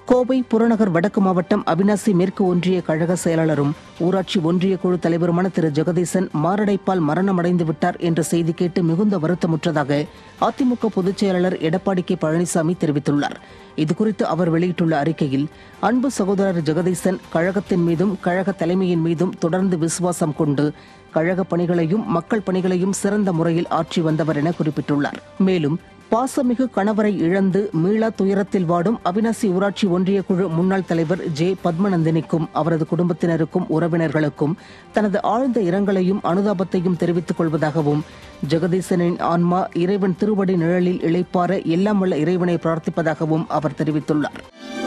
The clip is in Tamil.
கோவை புறநகர் வடக்கு மாவட்டம் அவினாசி மேற்கு ஒன்றிய கழக செயலாளரும் ஊராட்சி ஒன்றிய குழு தலைவருமான திரு ஜெகதீசன் மாரடைப்பால் மரணமடைந்து விட்டார் என்ற செய்தி கேட்டு மிகுந்த வருத்தமுற்றதாக அதிமுக பொதுச் செயலாளர் எடப்பாடி கே பழனிசாமி தெரிவித்துள்ளார் இதுகுறித்து அவர் வெளியிட்டுள்ள அறிக்கையில் அன்பு சகோதரர் ஜெகதீசன் கழகத்தின் மீதும் கழக தலைமையின் மீதும் தொடர்ந்து விசுவாசம் கொண்டு கழக பணிகளையும் மக்கள் பணிகளையும் சிறந்த முறையில் ஆற்றி வந்தவர் என குறிப்பிட்டுள்ளார் மேலும் பாசமிகு கணவரை இழந்து மீளா துயரத்தில் வாடும் அவினாசி ஊராட்சி ஒன்றிய குழு முன்னாள் தலைவர் ஜே பத்மநந்தினிக்கும் அவரது குடும்பத்தினருக்கும் உறவினர்களுக்கும் தனது ஆழ்ந்த இரங்கலையும் அனுதாபத்தையும் தெரிவித்துக் கொள்வதாகவும் ஜெகதீசனின் ஆன்மா இறைவன் திருவடி நிழலில் இளைப்பார எல்லாம் வல்ல இறைவனை பிரார்த்திப்பதாகவும் அவர் தெரிவித்துள்ளார்